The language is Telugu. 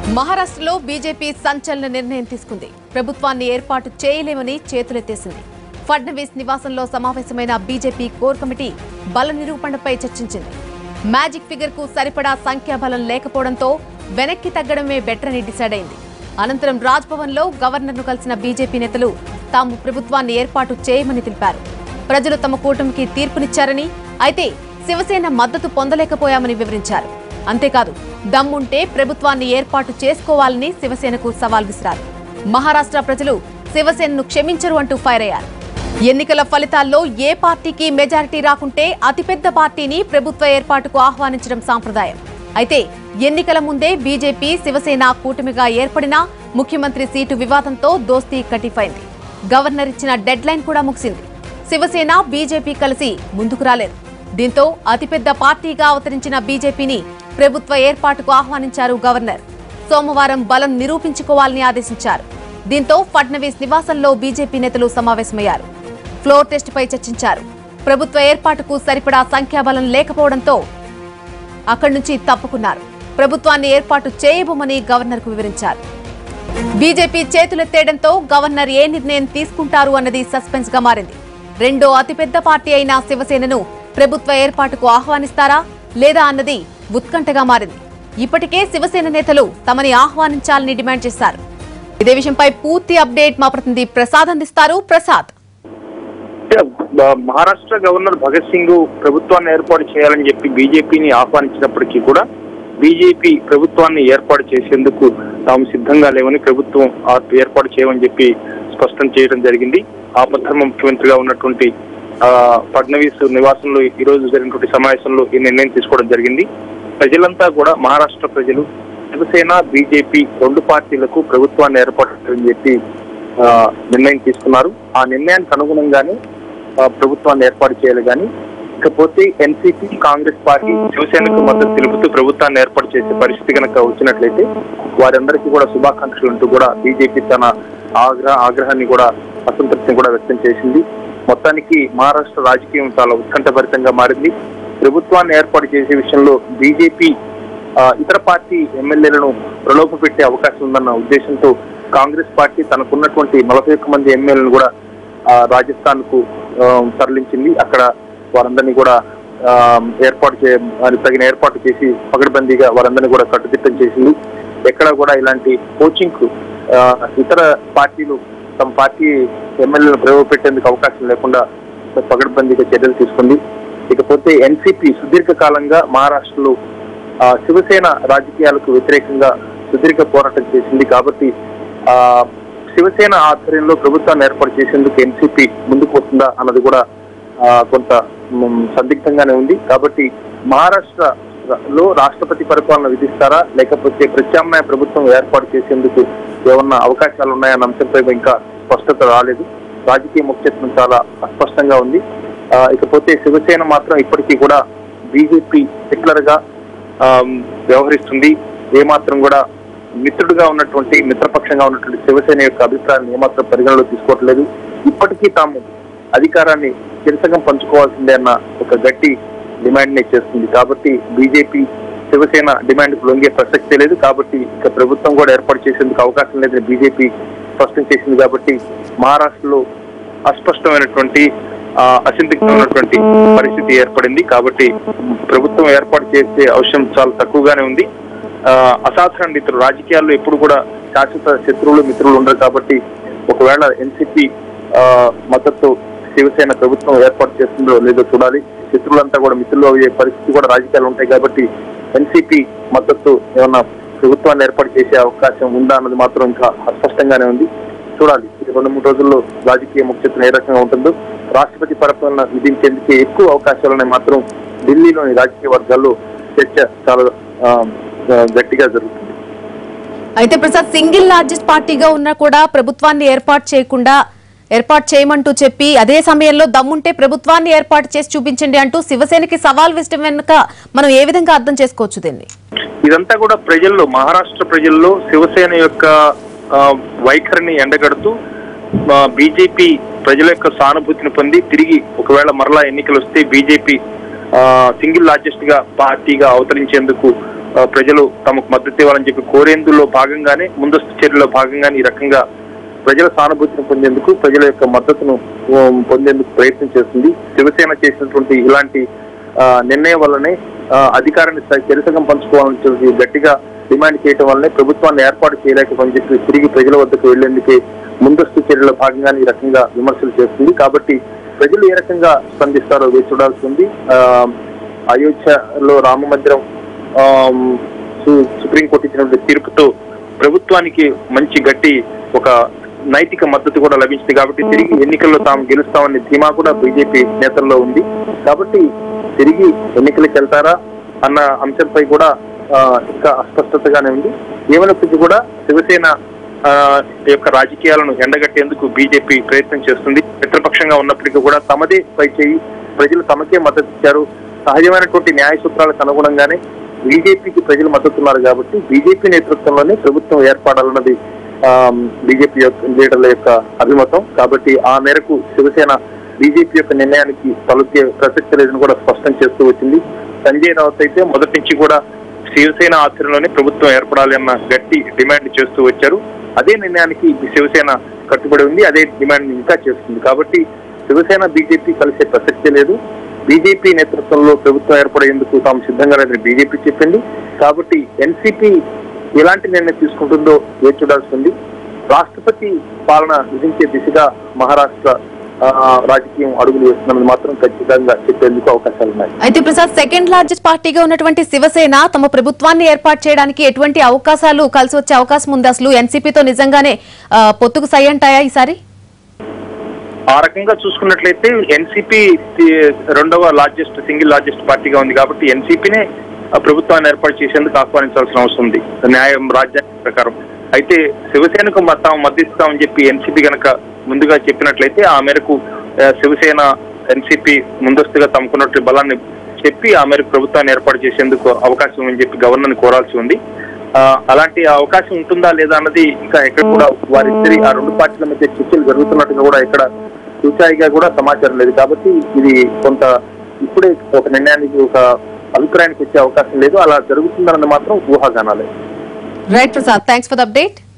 మహారాష్ట్రలో బీజేపీ సంచలన నిర్ణయం తీసుకుంది ప్రభుత్వాన్ని ఏర్పాటు చేయలేమని చేతులెత్తేసింది ఫడ్నవీస్ నివాసంలో సమావేశమైన బీజేపీ కోర్ కమిటీ బల నిరూపణపై చర్చించింది మ్యాజిక్ ఫిగర్ కు సరిపడా సంఖ్యాబలం లేకపోవడంతో వెనక్కి తగ్గడమే బెటర్ అని డిసైడ్ అయింది అనంతరం రాజ్భవన్ లో గవర్నర్ ను కలిసిన బీజేపీ నేతలు తాము ప్రభుత్వాన్ని ఏర్పాటు చేయమని తెలిపారు ప్రజలు తమ కూటమికి తీర్పునిచ్చారని అయితే శివసేన మద్దతు పొందలేకపోయామని వివరించారు అంతేకాదు దమ్ముంటే ప్రభుత్వాన్ని ఏర్పాటు చేసుకోవాలని శివసేనకు సవాల్ విసిరారు మహారాష్ట్ర ప్రజలు శివసేనను క్షమించరు అంటూ ఫైర్ అయ్యారు ఎన్నికల ఫలితాల్లో ఏ పార్టీకి మెజారిటీ రాకుంటే అతిపెద్ద పార్టీని ప్రభుత్వ ఏర్పాటుకు ఆహ్వానించడం సాంప్రదాయం అయితే ఎన్నికల ముందే బీజేపీ శివసేన కూటమిగా ఏర్పడినా ముఖ్యమంత్రి సీటు వివాదంతో దోస్తీ కటిఫైంది గవర్నర్ ఇచ్చిన డెడ్ లైన్ కూడా ముగిసింది శివసేన బీజేపీ కలిసి ముందుకు రాలేదు దీంతో అతిపెద్ద పార్టీగా అవతరించిన బీజేపీని ప్రభుత్వ ఏర్పాటుకు ఆహ్వానించారు గవర్నర్ సోమవారం బలం నిరూపించుకోవాలని ఆదేశించారు దీంతో ఫడ్నవీస్ నివాసంలో బీజేపీ నేతలు సమావేశమయ్యారు ఫ్లోర్ టెస్టుపై చర్చించారు ప్రభుత్వ ఏర్పాటుకు సరిపడా సంఖ్యాబలం లేకపోవడంతో అక్కడి నుంచి తప్పుకున్నారు ప్రభుత్వాన్ని ఏర్పాటు చేయబోమని గవర్నర్కు వివరించారు బీజేపీ చేతులెత్తేయడంతో గవర్నర్ ఏ నిర్ణయం తీసుకుంటారు అన్నది సస్పెన్స్ గా మారింది రెండో అతిపెద్ద పార్టీ అయిన శివసేనను ప్రభుత్వ ఏర్పాటుకు ఆహ్వానిస్తారా లేదా అన్నది ఉత్కంఠగా మారింది ఇప్పటికే శివసేన నేతలు తమని ఆహ్వానించాలని డిమాండ్ చేశారు ఇదే విషయంపై పూర్తి అప్డేట్ మా ప్రతినిధి ప్రసాద్ అందిస్తారు ప్రసాద్ బ- మహారాష్ట్ర గవర్నర్ భగత్ సింగ్ ప్రభుత్వాన్ని ఏర్పాటు చేయాలని చెప్పి బీజేపీని ఆహ్వానించినప్పటికీ కూడా బీజేపీ ప్రభుత్వాన్ని ఏర్పాటు చేసేందుకు తాము సిద్ధంగా లేవని ప్రభుత్వం ఆ- ఏర్పాటు చేయమని చెప్పి స్పష్టం చేయడం జరిగింది ఆపద్ధర్మ ముఖ్యమంత్రిగా ఉన్నటువంటి ఆ, ఫడ్నవీస్ నివాసంలో ఈ రోజు జరిగినటువంటి సమావేశంలో ఈ నిర్ణయం తీసుకోవడం జరిగింది ప్రజలంతా కూడా మహారాష్ట్ర ప్రజలు శివసేన బీజేపీ రెండు పార్టీలకు ప్రభుత్వాన్ని ఏర్పాటు చేయాలని చెప్పి ఆ, నిర్ణయం తీసుకున్నారు ఆ నిర్ణయానికి అనుగుణంగానే ఆ, ప్రభుత్వాన్ని ఏర్పాటు చేయాలి కానీ ఇకపోతే ఎన్సీపీ కాంగ్రెస్ పార్టీ శివసేనకు మద్దతు తెలుపుతూ ప్రభుత్వాన్ని ఏర్పాటు చేసే పరిస్థితి కనుక వచ్చినట్లయితే వారందరికీ కూడా శుభాకాంక్షలు అంటూ కూడా బీజేపీ తన ఆగ్రహ ఆగ్రహాన్ని కూడా అసంతృప్తిని కూడా వ్యక్తం చేసింది మొత్తానికి మహారాష్ట్ర రాజకీయం చాలా ఉత్కంఠభరితంగా మారింది ప్రభుత్వాన్ని ఏర్పాటు చేసే విషయంలో బీజేపీ ఆ, ఇతర పార్టీ ఎమ్మెల్యేలను ప్రలోభ పెట్టే అవకాశం ఉందన్న ఉద్దేశంతో కాంగ్రెస్ పార్టీ తనకున్నటువంటి నలభై ఒక్క మంది ఎమ్మెల్యేలను కూడా ఆ, రాజస్థాన్ కు ఆ, తరలించింది అక్కడ వారందరినీ కూడా ఆ, ఏర్పాటు చే వారికి తగిన ఏర్పాటు చేసి పగడబందీగా వారందరినీ కూడా కట్టుదిట్టం చేసింది ఎక్కడ కూడా ఇలాంటి కోచింగ్ కు ఆ, ఇతర పార్టీలు తమ పార్టీ ఎమ్మెల్యేలను ప్రయోగ పెట్టేందుకు అవకాశం లేకుండా పగడబందీగా చర్యలు తీసుకుంది ఇకపోతే ఎన్సీపీ సుదీర్ఘకాలంగా మహారాష్ట్రలో ఆ, శివసేన రాజకీయాలకు వ్యతిరేకంగా సుదీర్ఘ పోరాటం చేసింది కాబట్టి ఆ శివసేన ఆధ్వర్యంలో ప్రభుత్వాన్ని ఏర్పాటు చేసేందుకు ఎన్సీపీ ముందుకు వస్తుందా అన్నది కూడా ఆ, కొంత మ్, సందిగ్ధంగానే ఉంది కాబట్టి మహారాష్ట్రలో రాష్ట్రపతి పరిపాలన విధిస్తారా లేకపోతే ప్రత్యామ్నాయ ప్రభుత్వం ఏర్పాటు చేసేందుకు ఏమన్నా అవకాశాలు ఉన్నాయన్న అంశంపై ఇంకా స్పష్టత రాలేదు రాజకీయ ముఖ్యత్వం చాలా అస్పష్టంగా ఉంది ఆ, ఇకపోతే శివసేన మాత్రం ఇప్పటికీ కూడా బీజేపీ హిట్లర్ గా ఆమ్, వ్యవహరిస్తుంది ఏమాత్రం కూడా మిత్రుడుగా ఉన్నటువంటి మిత్రపక్షంగా ఉన్నటువంటి శివసేన యొక్క అభిప్రాయాన్ని ఏమాత్రం పరిగణలో తీసుకోవట్లేదు ఇప్పటికీ తాము అధికారాన్ని చిరసగం పంచుకోవాల్సిందే అన్న ఒక గట్టి డిమాండ్ ని చేస్తుంది కాబట్టి బీజేపీ శివసేన డిమాండ్ కు లొంగే ప్రసక్తే లేదు కాబట్టి ఇక ప్రభుత్వం కూడా ఏర్పాటు చేసేందుకు అవకాశం లేదని బీజేపీ స్పష్టం చేసింది కాబట్టి మహారాష్ట్రలో అస్పష్టమైనటువంటి ఆ, అసందిగ్ధమైనటువంటి పరిస్థితి ఏర్పడింది కాబట్టి ప్రభుత్వం ఏర్పాటు చేసే అవసరం చాలా తక్కువగానే ఉంది ఆ, అసాధారణ రీతిలో రాజకీయాల్లో ఎప్పుడు కూడా శాశ్వత శత్రువులు మిత్రులు ఉండరు కాబట్టి ఒకవేళ ఎన్సీపీ మద్దతు శివసేన ప్రభుత్వం ఏర్పాటు చేస్తుందో లేదో చూడాలి శత్రువులంతా కూడా మిత్రులు అయ్యే పరిస్థితి కూడా రాజకీయాలు ఉంటాయి కాబట్టి ఎన్సీపీ మద్దతు ఏమన్నా ప్రభుత్వాన్ని ఏర్పాటు చేసే అవకాశం ఉందా అన్నది మాత్రం ఇంకా అస్పష్టంగానే ఉంది చూడాలి ఈ రెండు మూడు రోజుల్లో రాజకీయ ముఖ్యత్వం ఏ రకంగా ఉంటుందో రాష్ట్రపతి పరిపాలన విధించేందుకు ఎక్కువ అవకాశాలు ఉన్నాయి మాత్రం ఢిల్లీలోని రాజకీయ వర్గాల్లో చర్చ చాలా ఆ, ఆ, గట్టిగా జరుగుతుంది అయితే ప్రసాద్ సింగిల్ లార్జెస్ట్ పార్టీగా ఉన్నా కూడా ప్రభుత్వాన్ని ఏర్పాటు చేయకుండా ఏర్పాటు చేయమంటూ చెప్పి అదే సమయంలో దమ్ముంటే ప్రభుత్వాన్ని ఏర్పాటు చేసి చూపించండి అంటూ శివసేనకి సవాల్ విసడం వెనుక మనం ఏ విధంగా అర్థం చేసుకోవచ్చు దీన్ని ఇదంతా కూడా ప్రజల్లో మహారాష్ట్ర ప్రజల్లో శివసేన యొక్క ఆ, వైఖరిని ఎండగడుతూ బీజేపీ ప్రజల యొక్క సానుభూతిని పొంది తిరిగి ఒకవేళ మరలా ఎన్నికలు వస్తే బీజేపీ సింగిల్ లార్జెస్ట్ గా పార్టీగా అవతరించేందుకు ఆ, ప్రజలు తమకు మద్దతు ఇవ్వాలని చెప్పి కోరేందులో భాగంగానే ముందస్తు చర్యలో భాగంగానే ఈ రకంగా ప్రజల సానుభూతిని పొందేందుకు ప్రజల యొక్క మద్దతును ఉమ్, పొందేందుకు ప్రయత్నం చేస్తుంది శివసేన చేసినటువంటి ఇలాంటి ఆ, నిర్ణయం వల్లనే ఆ, అధికారాన్ని స- చెరసగం పంచుకోవాలని చెప్పి గట్టిగా డిమాండ్ చేయడం వల్లనే ప్రభుత్వాన్ని ఏర్పాటు చేయలేకపోని చెప్పి తిరిగి ప్రజల వద్దకు వెళ్లేందుకే ముందస్తు చర్యల భాగంగా ఈ రకంగా విమర్శలు చేస్తుంది కాబట్టి ప్రజలు ఏ రకంగా స్పందిస్తారో వేచి చూడాల్సి ఉంది ఆ, అయోధ్యలో రామ మందిరం ఆమ్, సు- సుప్రీంకోర్టు ఇచ్చినటువంటి తీర్పుతో ప్రభుత్వానికి మంచి గట్టి ఒక నైతిక మద్దతు కూడా లభించింది కాబట్టి తిరిగి ఎన్నికల్లో తాము గెలుస్తామనే ధీమా కూడా బీజేపీ నేతల్లో ఉంది కాబట్టి తిరిగి ఎన్నికలకు వెళ్తారా అన్న అంశంపై కూడా ఆ, ఇంకా అస్పష్టతగానే ఉంది ఏమైనప్పటికీ కూడా శివసేన ఆ, యొక్క రాజకీయాలను ఎండగట్టేందుకు బీజేపీ ప్రయత్నం చేస్తుంది మిత్రపక్షంగా ఉన్నప్పటికీ కూడా తమదే పై చేయి ప్రజలు తమకే మద్దతు ఇచ్చారు సహజమైనటువంటి న్యాయ సూత్రాలకు అనుగుణంగానే బీజేపీకి ప్రజలు మద్దతు ఉన్నారు కాబట్టి బీజేపీ నేతృత్వంలోనే ప్రభుత్వం ఏర్పడాలన్నది బీజేపీ యొక్క లీడర్ల యొక్క అభిమతం కాబట్టి ఆ మేరకు శివసేన బీజేపీ యొక్క నిర్ణయానికి తలొచ్చే ప్రసక్తి లేదని కూడా స్పష్టం చేస్తూ వచ్చింది సంజయ్ రావుత్ అయితే మొదటి నుంచి కూడా శివసేన ఆధ్వర్యంలోనే ప్రభుత్వం ఏర్పడాలి అన్న గట్టి డిమాండ్ చేస్తూ వచ్చారు అదే నిర్ణయానికి శివసేన కట్టుబడి ఉంది అదే డిమాండ్ ఇంకా చేస్తుంది కాబట్టి శివసేన బీజేపీ కలిసే ప్రసక్తే లేదు బీజేపీ నేతృత్వంలో ప్రభుత్వం ఏర్పడేందుకు తాము సిద్ధంగా లేదని బీజేపీ చెప్పింది కాబట్టి ఎన్సీపీ ఎలాంటి నిర్ణయం తీసుకుంటుందో వేచి చూడాల్సి ఉంది రాష్ట్రపతి పాలన విధించే దిశగా మహారాష్ట్ర ఆ, రాజకీయం అడుగులు వేస్తున్నది మాత్రం ఖచ్చితంగా చెప్పేందుకు అవకాశాలు ఉన్నాయి అయితే ప్రసాద్ సెకండ్ లార్జెస్ట్ పార్టీగా ఉన్నటువంటి శివసేన తమ ప్రభుత్వాన్ని ఏర్పాటు చేయడానికి ఎటువంటి అవకాశాలు కలిసి వచ్చే అవకాశం ఉంది అసలు ఎన్సీపీతో నిజంగానే ఆ, పొత్తుకు సై అంటాయా ఈసారి ఆ రకంగా చూసుకున్నట్లయితే ఎన్సీపీ రెండవ లార్జెస్ట్ సింగిల్ లార్జెస్ట్ పార్టీగా ఉంది కాబట్టి ఎన్సీపీనే ప్రభుత్వాన్ని ఏర్పాటు చేసేందుకు ఆహ్వానించాల్సిన అవసరం ఉంది న్యాయం రాజ్యాంగం ప్రకారం అయితే శివసేనకు మ- తాము మద్దతిస్తామని చెప్పి ఎన్సీపీ గనక ముందుగా చెప్పినట్లయితే ఆ మేరకు ఆ, శివసేన ఎన్సీపీ ముందస్తుగా తమకున్నట్టు బలాన్ని చెప్పి ఆ మేరకు ప్రభుత్వాన్ని ఏర్పాటు చేసేందుకు అవకాశం ఉందని చెప్పి గవర్నర్ని కోరాల్సి ఉంది ఆ, అలాంటి అవకాశం ఉంటుందా లేదా అన్నది ఇంకా ఎక్కడ కూడా వారిద్దరి ఆ రెండు పార్టీల మధ్య చర్చలు జరుగుతున్నట్టుగా కూడా ఎక్కడ సూచాయిగా కూడా సమాచారం లేదు కాబట్టి ఇది కొంత ఇప్పుడే ఒక నిర్ణయానికి ఒక అభిప్రాయానికి వచ్చే అవకాశం లేదు అలా జరుగుతుందన్నది మాత్రం ఊహాగానాలే right Prasad thanks for the update